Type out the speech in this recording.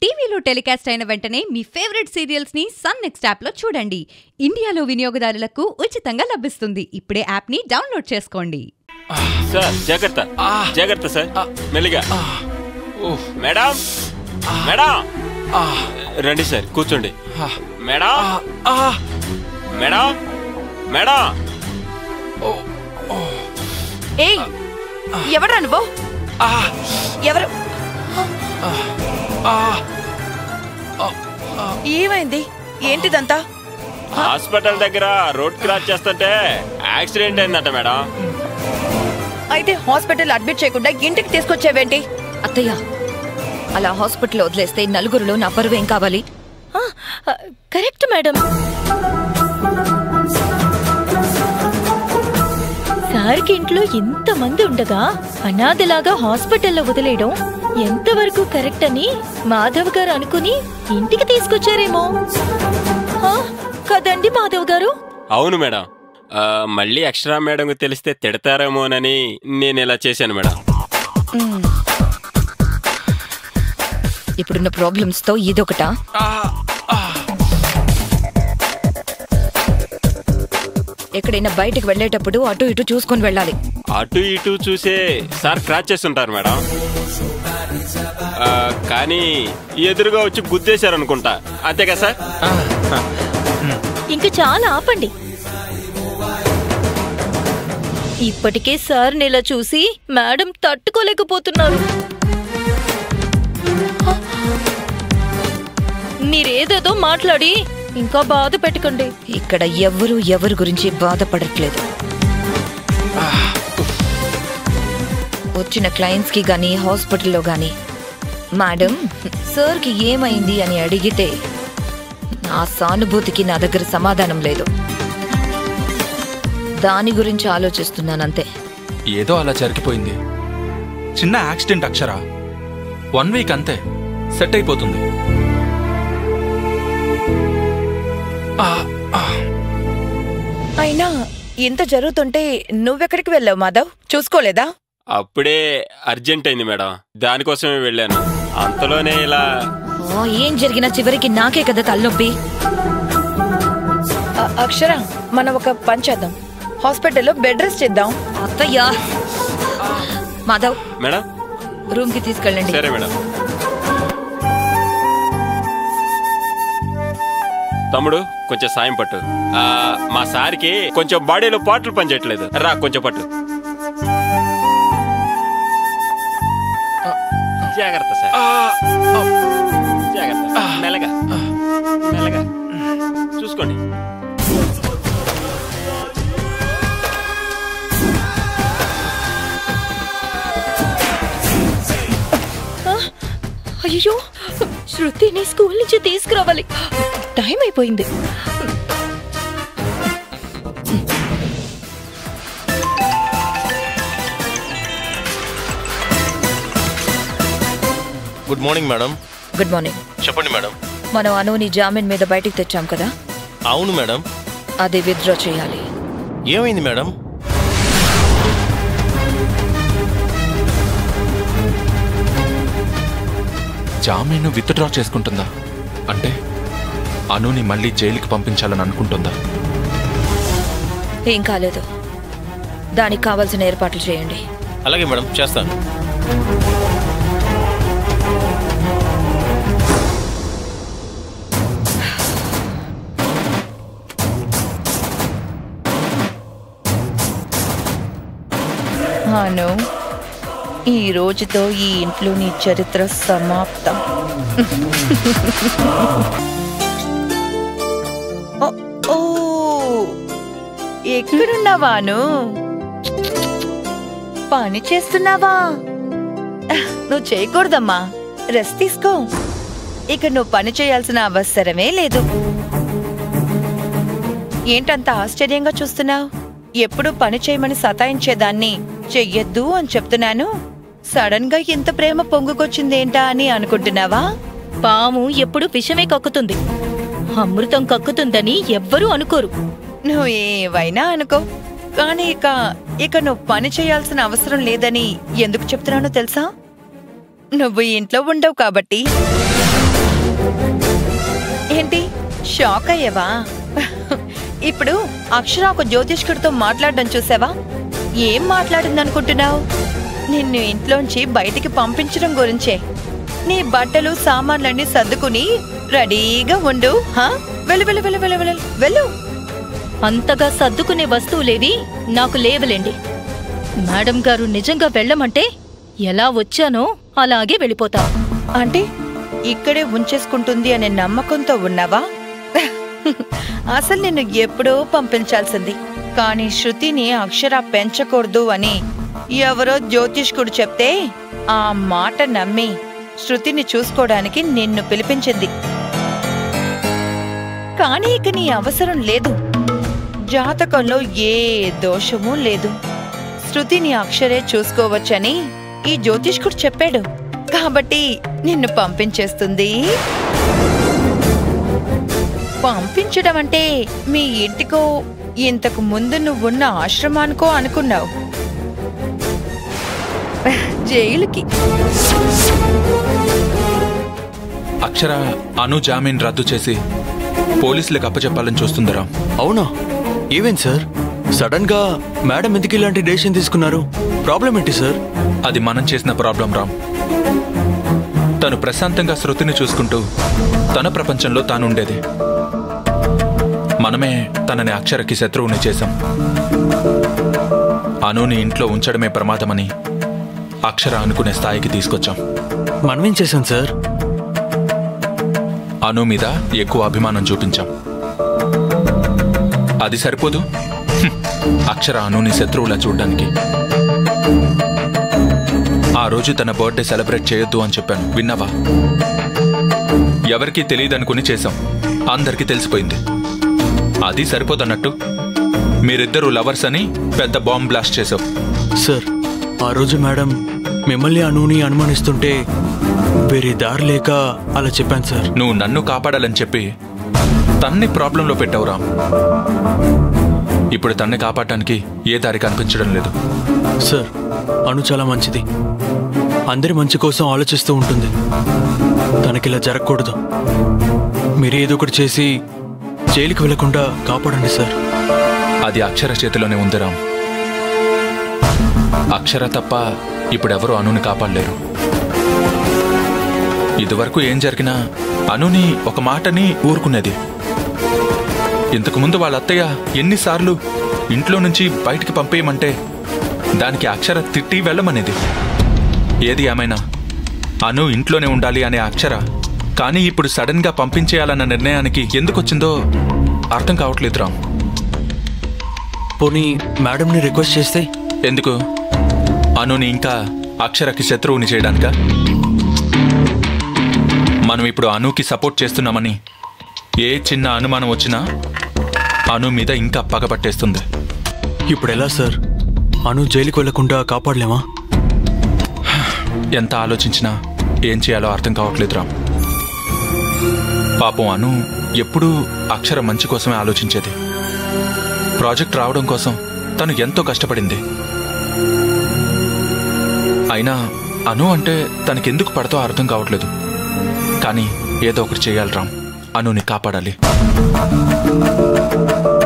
టీవీలో టెలికాస్ట్ అయిన వెంటనే మీ ఫేవరెట్ సీరియల్స్ ని సన్ నెక్స్ట్ యాప్ లో చూడండి ఇండియాలో వినియోగదారులకు ఉచితంగా లభిస్తుంది ఇప్పుడే యాప్ ని డౌన్లోడ్ చేసుకోండి సార్ జాగ్రత్త జాగ్రత్త సార్ మెల్లిగా ఓహ్ మేడం మేడం రండి సార్ కూర్చోండి మేడం మేడం మేడం ఏయ్ ఎవరా నువ్వు ఎవరు ఏమైంది ఏంటిదంతా హాస్పిటల్ దగ్గర రోడ్ క్రాస్ చేస్తుంటే యాక్సిడెంట్ అయిందట మేడం అయితే హాస్పిటల్ అడ్మిట్ చేయకుండా ఇంటికి తీసుకొచ్చావేంటి అత్తయ్య అలా హాస్పిటల్ వదిలేస్తే నలుగురిలో నా పరువు ఏం కావాలి కరెక్ట్ మేడం సార్కి ఇంట్లో ఇంతమంది ఉండగా అనాథలాగా హాస్పిటల్లో వదిలేయడం ఎంతవరకు కరెక్ట్ అని మాధవ్ గారు అనుకుని ఇంటికి తీసుకొచ్చారేమో ఆ, కదండి మాధవ్ గారు అవును మేడం ఆ, మళ్ళీ ఎక్స్ట్రా మేడం తెలిస్తే తిడతారేమోనని నేను ఇలా చేశాను మేడం ఇప్పుడున్న ప్రాబ్లమ్స్ తో ఇదొకటా ఎక్కడైనా బయటకు వెళ్ళేటప్పుడు అటు ఇటు చూసుకొని వెళ్ళాలి అటు ఇటు చూసే సార్ క్రాచ్ చేస్తుంటారు మేడం ఆ, కానీ ఎదురుగా వచ్చి గుద్దేశారు అనుకుంటా అంతే కదా సార్ ఇంక చాలా ఆపండి ఇప్పటికే సార్ని ఇలా చూసి మేడం తట్టుకోలేకపోతున్నారు మీరేదేదో మాట్లాడి ఇంకా బాధ పెట్టకండి ఇక్కడ ఎవ్వరూ ఎవరి గురించి బాధపడట్లేదు వచ్చిన క్లయింట్స్ కి గానీ హాస్పిటల్లో గానీ మేడం సార్కి ఏమైంది అని అడిగితే నా సానుభూతికి నా దగ్గర సమాధానం లేదు దాని గురించి ఆలోచిస్తున్నానంతే ఏదో అలా జరిగిపోయింది చిన్న యాక్సిడెంట్ అక్షర వన్ వీక్ అంతే సెట్ అయిపోతుంది ఆ, ఆ, అయినా ఇంత జరుగుతుంటే నువ్వెక్కడికి వెళ్ళావు మాధవ్ చూసుకోలేదా అప్పుడే అర్జెంట్ అయింది మేడం దానికోసమే వెళ్ళాను అంతలోనే ఇలా ఆ, ఏం జరిగినా చివరికి నాకే కదా తలనొప్పి అ- అక్షర మనం ఒక పని చేద్దాం హాస్పిటల్లో బెడ్ రెస్ట్ ఇద్దాం అత్తయ్యా మాధవ్ మేడం రూమ్ కి తీసుకెళ్ళండి సరే మేడం తమ్ముడు కొంచెం సాయం పట్టు ఆ, మా సార్కి కొంచెం బాడీలో పాటలు పనిచేయట్లేదు రా కొంచెం పట్టు జాగ్రత్త సార్ జాగ్రత్త మెల్లగా మెల్లగా చూసుకోండి అయ్యో శృతిని స్కూల్ నుంచి తీసుకురావాలి టైం అయిపోయింది good morning madam good morning చెప్పండి మేడం మనం అనుని జామీన్ మీద బయటికి తెచ్చాం కదా అవును మేడం అది విత్డ్రా చేయాలి ఏమైంది మేడం జామీను విత్డ్రా చేసుకుంటుందా అంటే అనుని మళ్ళీ జైలుకి పంపించాలని అనుకుంటుందా ఏం కాలేదు దానికి కావాల్సిన ఏర్పాట్లు చేయండి అలాగే మేడం చేస్తాను అను ఈ రోజుతో ఈ ఇంట్లో నీ చరిత్ర సమాప్తం ఓ, ఓ ఎక్కడున్నావాను పని చేస్తున్నావా నువ్వు చేయకూడదమ్మా రెస్ట్ తీసుకో ఇక నువ్వు పని చేయాల్సిన అవసరమే లేదు ఏంటంత ఆశ్చర్యంగా చూస్తున్నావు ఎప్పుడు పని చేయమని సతాయించేదాన్ని చెయ్యొద్దు అని చెప్తున్నాను సడన్ గా ఇంత ప్రేమ పొంగుకొచ్చిందేంటా అని అనుకుంటున్నావా పాము ఎప్పుడు విషమే కక్కుతుంది అమృతం కక్కుతుందని ఎవ్వరూ అనుకోరు నువ్వు ఏవైనా అనుకో కానీ ఇక ఇక నువ్వు పని చేయాల్సిన అవసరం లేదని ఎందుకు చెప్తున్నానో తెలుసా నువ్వు ఈ ఇంట్లో ఉండవు కాబట్టి ఏంటి షాక్ అయ్యావా ఇప్పుడు అక్షర ఒక జ్యోతిష్కుడితో మాట్లాడడం చూసావా ఏం మాట్లాడిందనుకుంటున్నావు నిన్ను ఇంట్లోంచి బయటికి పంపించడం గురించే నీ బట్టలు సామాన్లన్నీ సర్దుకుని రెడీగా ఉండు హా? వెళ్ళు వెళ్ళు వెళ్ళు వెళ్ళు వెళ్ళు వెళ్ళు అంతగా సర్దుకునే వస్తువులేవి నాకు లేవలేండి మేడం గారు నిజంగా వెళ్ళమంటే ఎలా వచ్చానో అలాగే వెళ్ళిపోతా అంటే ఇక్కడే ఉంచేసుకుంటుంది అనే నమ్మకంతో ఉన్నావా అసలు నిన్ను ఎప్పుడో పంపించాల్సింది కానీ శృతిని అక్షర పెంచకూడదు అని ఎవరో జ్యోతిష్కుడు చెప్తే ఆ మాట నమ్మి శృతిని చూసుకోవడానికి నిన్ను పిలిపించింది కానీ ఇక నీ అవసరం లేదు జాతకంలో ఏ దోషమూ లేదు శృతిని అక్షరే చూసుకోవచ్చని ఈ జ్యోతిష్కుడు చెప్పాడు కాబట్టి నిన్ను పంపించేస్తుంది పంపించడం అంటే మీ ఇంటికో ఇంతకు ముందు నువ్వున్న ఆశ్రమానికో అనుకున్నావు జైలుకి అక్షర అను జామీన్ రద్దు చేసి పోలీసులకు అప్పచెప్పాలని చూస్తుంది రామ్ అవునా ఏమేంటి సార్ సడన్ గా మేడం ఎందుకు ఇలాంటి డెసిషన్ తీసుకున్నారు ప్రాబ్లం ఏంటి సార్ అది మనం చేసిన ప్రాబ్లం రామ్ తను ప్రశాంతంగా శృతిని చూసుకుంటూ తన ప్రపంచంలో తాను ఉండేది మనమే తనని అక్షరకి శత్రువుని చేశాం అనుని ఇంట్లో ఉంచడమే ప్రమాదమని అక్షర అనుకునే స్థాయికి తీసుకొచ్చాం మనమేం చేశాం సార్ అను మీద ఎక్కువ అభిమానం చూపించాం అది సరిపోదు హ్మ్. అక్షర అనుని శత్రువులా చూడ్డానికి ఆ రోజు తన బర్త్డే సెలబ్రేట్ చేయొద్దు అని చెప్పాను విన్నావా ఎవరికీ తెలియదనుకుని చేశాం అందరికీ తెలిసిపోయింది అది సరిపోదన్నట్టు మీరిద్దరూ లవర్స్ అని పెద్ద బాంబ్ బ్లాస్ట్ చేశావు సార్ ఆ రోజు మేడం మిమ్మల్ని అనుని అనుమానిస్తుంటే వేరే దారి లేక అలా చెప్పాను సార్ నువ్వు నన్ను కాపాడాలని చెప్పి తన్ని ప్రాబ్లంలో పెట్టావు రామ్ ఇప్పుడు తన్ని కాపాడటానికి ఏ దారి కనిపించడం లేదు సార్ అను చాలా మంచిది అందరి మంచి కోసం ఆలోచిస్తూ ఉంటుంది తనకిలా జరగకూడదు మీరు ఏదో ఒకటి చేసి జైలుకి వెళ్లకుండా కాపాడండి సార్ అది అక్షర చేతిలోనే ఉంది రామ్ అక్షర తప్ప ఇప్పుడెవరూ అనుని కాపాడలేరు ఇదివరకు ఏం జరిగినా అనుని ఒక మాటని ఊరుకునేది ఇంతకుముందు వాళ్ళ అత్తయ్య ఎన్నిసార్లు ఇంట్లో నుంచి బయటికి పంపేయమంటే దానికి అక్షర తిట్టి వెళ్ళమనేది ఏది ఏమైనా అను ఇంట్లోనే ఉండాలి అనే అక్షర కానీ ఇప్పుడు సడన్ గా పంపించేయాలన్న నిర్ణయానికి ఎందుకు వచ్చిందో అర్థం కావట్లేదు రామ్ పోనీ మేడంని రిక్వెస్ట్ చేస్తే ఎందుకు అనుని ఇంకా అక్షరకి శత్రువుని చేయడానిక మనం ఇప్పుడు అనుకి సపోర్ట్ చేస్తున్నామని ఏ చిన్న అనుమానం వచ్చినా అను మీద ఇంకా పగపట్టేస్తుంది ఇప్పుడు ఎలా సార్ అను జైలుకి వెళ్లకుండా కాపాడలేమా ఎంత ఆలోచించినా ఏం చేయాలో అర్థం కావట్లేదు రామ్ పాపం అను ఎప్పుడూ అక్షర మంచి కోసమే ఆలోచించేది ప్రాజెక్ట్ రావడం కోసం తను ఎంతో కష్టపడింది అయినా అను అంటే తనకెందుకు పడతో అర్థం కావట్లేదు కానీ ఏదో ఒకటి చేయాలి రామ్ అనుని కాపాడాలి